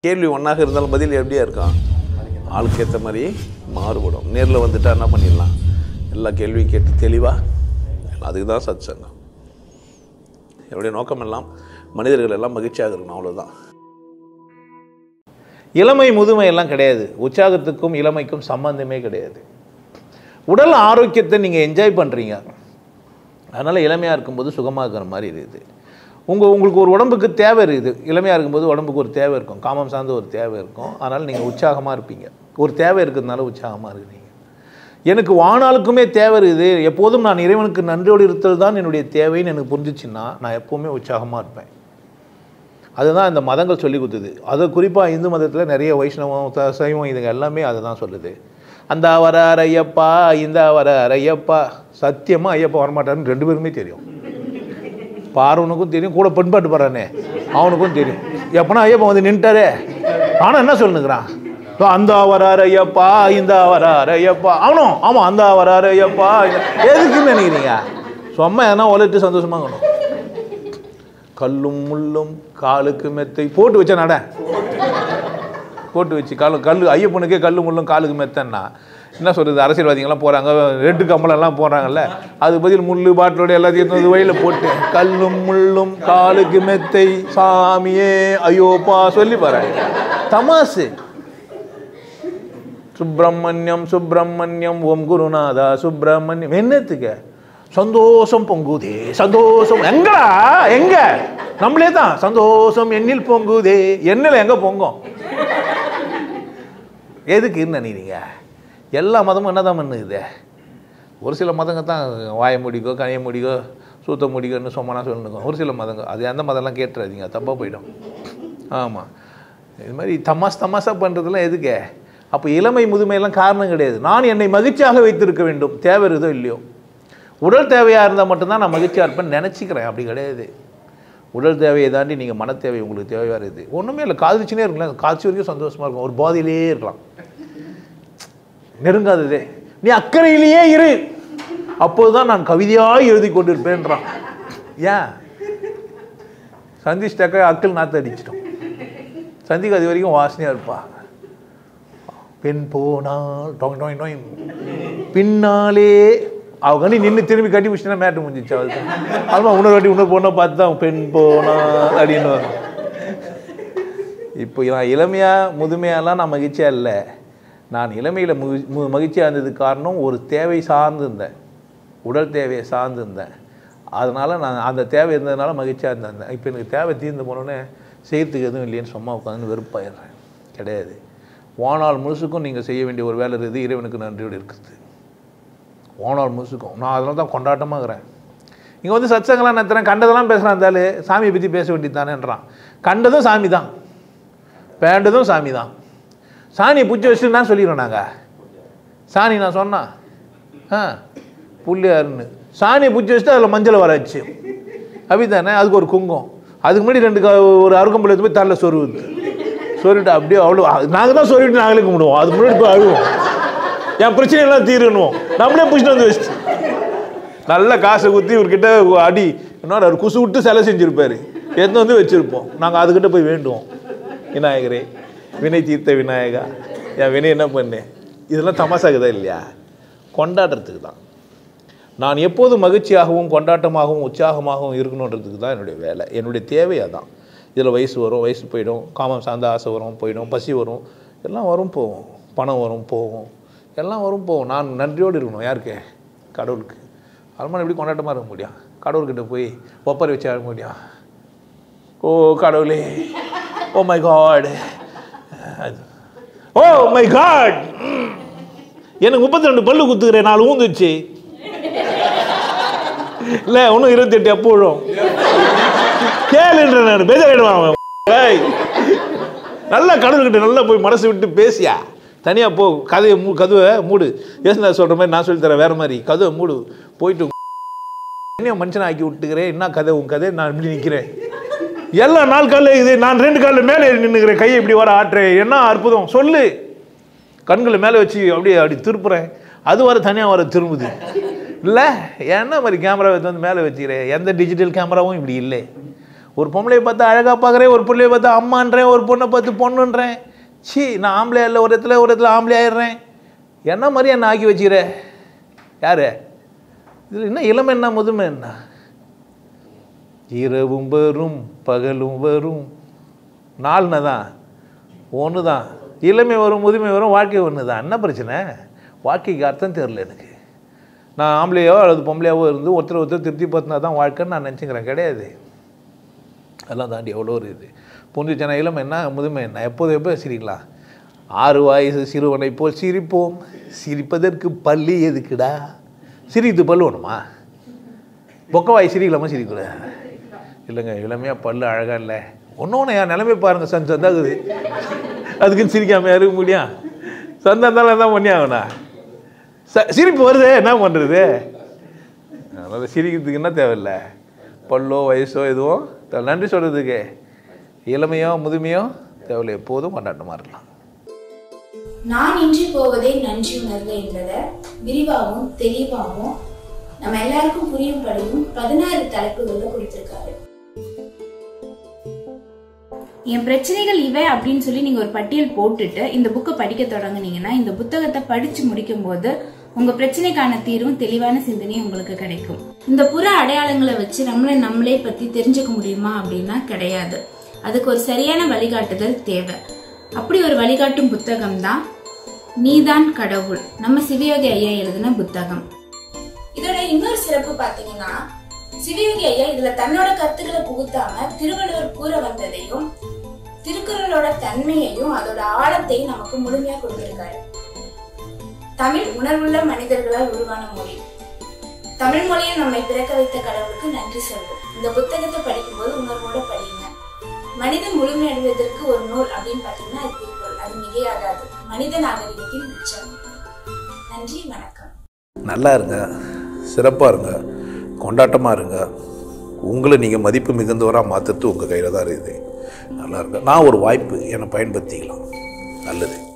கேள்வி ஒன்றாக இருந்தாலும் பதில் எப்படியா இருக்கும் ஆளுக்கு ஏற்ற மாதிரி மாறுபடும் நேரில் வந்துட்டா என்ன பண்ணிடலாம் எல்லா கேள்வியும் கேட்டு தெளிவாக அதுக்கு தான் சத் சங்கம் என்னுடைய நோக்கம் எல்லாம் மனிதர்கள் எல்லாம் மகிழ்ச்சியாக இருக்கணும் அவ்வளோதான் இளமை முதுமை எல்லாம் கிடையாது உற்சாகத்துக்கும் இளமைக்கும் சம்பந்தமே கிடையாது உடல் ஆரோக்கியத்தை நீங்கள் என்ஜாய் பண்ணுறீங்க அதனால் இளமையாக இருக்கும்போது சுகமாக இருக்கிற மாதிரி இருக்குது உங்கள் உங்களுக்கு ஒரு உடம்புக்கு தேவை இருக்குது இளமையாக இருக்கும்போது உடம்புக்கு ஒரு தேவை இருக்கும் காமம் சார்ந்த ஒரு தேவை இருக்கும் அதனால் நீங்கள் உற்சாகமாக இருப்பீங்க ஒரு தேவை இருக்கிறதுனால உற்சாகமாக இருக்கிறீங்க எனக்கு வானாளுக்குமே தேவை இருக்குது எப்போதும் நான் இறைவனுக்கு நன்றியோடு இருத்தல் தான் என்னுடைய தேவைன்னு எனக்கு புரிஞ்சிச்சுன்னா நான் எப்போவுமே உற்சாகமாக இருப்பேன் அதுதான் இந்த மதங்கள் சொல்லி கொடுத்தது அது குறிப்பாக இந்து மதத்தில் நிறைய வைஷ்ணவம் த- சைவம் இதுங்க எல்லாமே அதை தான் சொல்லுது அந்த வர ஐயப்பா இந்த வர ஐயப்பா சத்தியமாக ஐயப்பா வரமாட்டாருன்னு ரெண்டு பேருமே தெரியும் பார்வனுக்கும் தெரியும் கூட பெண்பாட்டு பாடுறானே அவனுக்கும் தெரியும் எப்பனா ஐயப்பா வந்து நின்ட்டாரே ஆனால் என்ன சொல்லுங்கிறான் அந்த வரார் ஐயப்பா இந்த வரார் ஐயப்பா அவனும் ஆமாம் அந்த வரார் ஐயப்பா இந்த- எதுக்குன்னு நினைக்கிறீங்க சும்மா எதனா உழைட்டு சந்தோஷமாக இருக்கணும் கல்லும் முள்ளும் காலுக்கு மெத்தை போட்டு வச்ச நட போட்டு வச்சு கல் கல் ஐயப்பனுக்கே கல்லு முள்ளும் காலுக்கு மெத்தன்னா என்ன சொல்கிறது அரசியல்வாதிகள்லாம் போகிறாங்க ரெட்டு கம்பளம்லாம் போகிறாங்கல்ல அது பதில் முள்ளு பாட்டிலோட எல்லாத்தையும் எடுத்து வந்து வழியில் போட்டு கல்லும் முள்ளும் காலுக்கு மெத்தை சாமியே ஐயோப்பா சொல்லி பாரு தமாசு சுப்பிரமணியம் சுப்பிரமணியம் ஓம் குருநாதா சுப்பிரமணியம் என்னத்துக்கு சந்தோஷம் பொங்குதே சந்தோஷம் எங்கடா எங்க நம்மளே தான் சந்தோஷம் எண்ணில் பொங்குதே எண்ணில் எங்க பொங்கும் எதுக்குன்னு நினைக்கிறீங்க எல்லா மதமும் என்னதான் பண்ணுது ஒரு சில மதங்க தான் வாய முடிக்கோ கனைய முடிக்கோ சூத்த முடிக்கோன்னு சொம்மனா சொல்லுங்க ஒரு சில மதங்க அது எந்த மதம்லாம் கேட்டுறாதீங்க தப்பாக போயிடும் ஆமாம் இது மாதிரி தமாஸ் தமாசா பண்ணுறதுலாம் எதுக்கு அப்போ இளமை முதுமையெல்லாம் காரணம் கிடையாது நான் என்னை மகிழ்ச்சியாக வைத்திருக்க வேண்டும் தேவை இருதோ இல்லையோ உடல் தேவையாக இருந்தால் மட்டும்தான் நான் மகிழ்ச்சியாக இருப்பேன்னு நினச்சிக்கிறேன் அப்படி கிடையாது உடல் தேவையை தாண்டி நீங்கள் மன தேவை உங்களுக்கு தேவையாக இருக்குது ஒன்றுமே இல்லை காதலிச்சுனே இருக்கலாம் காய்ச்சி வரைக்கும் சந்தோஷமாக இருக்கும் ஒரு பாதையிலே இருக்கலாம் நெருங்காததே நீ அக்கறையிலேயே இரு அப்போதுதான் நான் கவிதையாக எழுதி கொண்டிருப்பேன்றான் ஏன் சந்திச்சிட்டாக்கா அக்கல் நாற்று அடிச்சிட்டோம் சந்திக்கு அது வரைக்கும் வாசனையாக இருப்பா பெண் போனால் டொய் டொய் டொய் பின்னாலே அவ கண்ணி நின்று திரும்பி கட்டி பிடிச்சினா மேட்டு முடிஞ்சிச்சு அவளுக்கு அதுமா இன்னொரு வாட்டி இன்னொரு பொண்ணை பார்த்து தான் பெண் போனா அப்படின்னு வரும். இப்போ நான் இளமையாக முதுமையாலாம் நான் மகிழ்ச்சியாக இல்லை நான் இளமையில் மு மு- மகிழ்ச்சியாக இருந்ததுக்கு காரணம் ஒரு தேவை சார்ந்து இருந்தேன் உடல் தேவையை சார்ந்து இருந்தேன் அதனால் நான் அந்த தேவை இருந்ததுனால மகிழ்ச்சியாக இருந்தேன் இப்போ எனக்கு தேவை தீர்ந்து போனோடனே செய்யறதுக்கு எதுவும் இல்லைன்னு சும்மா உட்காந்து வெறுப்பாயிடுறேன் கிடையாது வாழ்நாள் முழுசுக்கும் நீங்கள் செய்ய வேண்டிய ஒரு வேலை இருக்குது இறைவனுக்கு நன்றியோடு இருக்குது வாழ்நாள் முழுசுக்கும் நான் அதனால தான் கொண்டாட்டமாக இருக்கிறேன் இங்கே வந்து சத்சங்கெல்லாம் நடத்துகிறேன் கண்டதெல்லாம் பேசுகிறான் இருந்தாலும் சாமியை பற்றி பேச வேண்டியது தானேன்றான் கண்டதும் சாமி தான் வேண்டதும் சாமி தான் சாணியை பிடிச்சி வச்சுட்டு நான் சொல்லிடுறோம் நாங்கள் சாணி நான் சொன்னேன் ஆ புள்ளியாருன்னு சாணியை பிடிச்சி வச்சுட்டு அதில் மஞ்சள் வராச்சு அப்படி தானே அதுக்கு ஒரு குங்கம் அதுக்கு முன்னாடி ரெண்டு க- ஒரு அருகம்புல் எடுத்து போய் தலையில் சொருவுது சொருவிட்டு அப்படியே அவ்வளோ நாங்கள் தான் சொருவிட்டு நாங்களே கும்பிடுவோம் அதுக்கு முன்னாடி போய் அழுவோம் என் பிரச்சனையெல்லாம் தீரணும் நம்மளே பிடிச்சிட்டு வந்து வச்சுட்டு நல்ல காசை குத்தி இவர்கிட்ட அடி என்னோட அவர் குசு விட்டு சிலை செஞ்சுருப்பாரு எடுத்து வந்து வச்சுருப்போம் நாங்கள் அதுக்கிட்ட போய் வேண்டுவோம் விநாயகரே வினை தீர்த்த விநாயகா என் வினை என்ன பண்ணேன் இதெல்லாம் தமாசாக்குதா இல்லையா கொண்டாடுறதுக்கு தான் நான் எப்போதும் மகிழ்ச்சியாகவும் கொண்டாட்டமாகவும் உற்சாகமாகவும் இருக்கணுன்றதுக்கு தான் என்னுடைய வேலை என்னுடைய தேவை அதான் இதில் வயசு வரும் வயசு போயிடும் காமம் சார்ந்த ஆசை வரும் போயிடும் பசி வரும் எல்லாம் வரும் போகும் பணம் வரும் போகும் எல்லாம் வரும் போகும் நான் நன்றியோடு இருக்கணும் யாருக்கு கடவுளுக்கு அதுமாதிரி எப்படி கொண்டாட்டமாக இருக்க முடியும் கடவுள்கிட்ட போய் ஒப்பரை வச்சு ஆட முடியும் ஓ கடவுளே oh my God oh my God எனக்கு முப்பத்தி ரெண்டு பல்லு குத்துக்கிறேன் நாலு ஊந்துச்சு இல்லை இன்னும் இருபத்தெட்டு எப்போ விழும் கேளுன்ற நான் பேஜாயிடுவான் அவன் ஏய், நல்லா கடவுள்கிட்ட நல்லா போய் மனசு விட்டு பேசியா தனியாக போ கதையை மூ கதவை மூடு ஏசுனா சொல்கிற மாதிரி நான் சொல்லி தரேன் வேற மாதிரி கதவை மூடு போயிட்டு என்ன மனுஷனை ஆக்கி விட்டுக்கிறேன் என்ன கதை உன் கதை நான் இப்படி நிற்கிறேன் எல்லா நாள் காலில் இது நான் ரெண்டு காலில் மேலே நின்றுக்கிறேன் கையை இப்படி வர ஆட்டுறேன் என்ன அற்புதம் சொல்லு கண்களை மேலே வச்சு அப்படியே அப்படி திருப்புறேன் அது வர தனியாக வர திரும்புது இல்லை என்ன மாதிரி கேமரா எடுத்து வந்து மேலே வச்சுக்கிறேன் எந்த டிஜிட்டல் கேமராவும் இப்படி இல்லை ஒரு பொம்பளையை பார்த்து அழகாக பார்க்குறேன் ஒரு பிள்ளையை பார்த்து அம்மான்றேன் ஒரு பொண்ணை பார்த்து பொண்ணுன்றேன் சீ நான் ஆம்பளையா இல்லை ஒரு இடத்துல ஒரு இடத்துல ஆம்பளை ஆயிடுறேன் என்ன மாதிரி என்ன ஆக்கி வச்சுக்கிற யார் இதில் என்ன இளமை என்ன முதுமை என்ன இரவும் வரும் பகலும் வரும் நாள்னா தான் ஒன்று தான் இளமை வரும் முதுமை வரும் வாழ்க்கை ஒன்று தான் என்ன பிரச்சனை வாழ்க்கைக்கு அர்த்தம் தெரில எனக்கு நான் ஆம்பளையோ அல்லது பொம்பளையாவோ இருந்து ஒருத்தர் ஒருத்தர் திருப்தி பற்றினா தான் வாழ்க்கைன்னு நான் நினச்சிக்கிறேன் கிடையாது அதெல்லாம் தாண்டி எவ்வளோ ஒரு இது புரிஞ்சுச்சனா இளமை என்ன முதுமை என்ன எப்போது எப்போ சிரிக்கலாம் ஆறு வயசு சிறுவனை போல் சிரிப்போம் சிரிப்பதற்கு பள்ளி எதுக்குடா சிரித்து பல்லு வேணுமா பொக்க வாய் சிரிக்கலாமா சிரிக்கூடாது இல்லைங்க இளமையாக பல்லு அழகாக இல்லை ஒன்று ஒன்று என் நிலைமை பாருங்கள் சன் சந்தாகுது அதுக்குன்னு சிரிக்காம இருக்க முடியும் சந்தா இருந்தாலும் தான் பண்ணி ஆகணா ச சிரிப்பு வருது என்ன பண்ணுறது அதனால் சிரிக்கிறதுக்கு என்ன தேவையில்லை பல்லோ வயசோ எதுவும் தேவை- நன்றி சொல்கிறதுக்கு இளமையோ முதுமையோ தேவையில்லை எப்போதும் கொண்டாட்டமாக இருக்கலாம் நான் இன்றி போவதே நன்றி உணர்வு என்பதை விரிவாகவும் தெளிவாகவும் நம்ம எல்லாருக்கும் புரியும்படியும் பதினாறு தலைப்புகள்ல கொடுத்திருக்காரு என் பிரச்சனைகள் இவை அப்படின்னு சொல்லி நீங்க ஒரு பட்டியல் போட்டுட்டு இந்த புக்கை படிக்க தொடங்குனீங்கன்னா இந்த புத்தகத்தை படிச்சு முடிக்கும் போது உங்க பிரச்சனைக்கான தீர்வும் தெளிவான சிந்தனையும் உங்களுக்கு கிடைக்கும் இந்த புற அடையாளங்களை வச்சு நம்மளை நம்மளே பத்தி தெரிஞ்சுக்க முடியுமா அப்படின்னா கிடையாது அதுக்கு ஒரு சரியான வழிகாட்டுதல் தேவை அப்படி ஒரு வழிகாட்டும் புத்தகம் தான் நீதான் கடவுள் நம்ம சிவயோகி ஐயா எழுதின புத்தகம் இதோட இன்னொரு சிறப்பு பாத்தீங்கன்னா சிவயோகி ஐயா இதுல தன்னோட கருத்துக்களை புகுத்தாம திருவள்ளுவர் கூற வந்ததையும் திருக்குறளோட தன்மையையும் அதோட ஆழத்தையும் நமக்கு முழுமையா கொடுத்திருக்காரு தமிழ் உணர்வுள்ள மனிதர்களால் உருவான மொழி தமிழ் மொழியை நம்மை பிறக்க வைத்த கடவுளுக்கு நன்றி சொல்வோம் இந்த புத்தகத்தை படிக்கும்போது உணர்வோட படிங்க மனிதன் முழுமையடைவதற்கு ஒரு நூல் அப்படின்னு பாத்தீங்கன்னா அது திருக்குறள் அது மிகையாகாது மனித நாகரிகத்தின் உச்சம் நன்றி வணக்கம் நல்லா இருங்க சிறப்பாக இருங்க கொண்டாட்டமாக இருங்க உங்களை நீங்கள் மதிப்பு மிகுந்தவராக மாற்றுறது உங்கள் கையில் தான் இருக்குது நல்லா இருங்க நான் ஒரு வாய்ப்பு என்னை பயன்படுத்திக்கலாம் நல்லது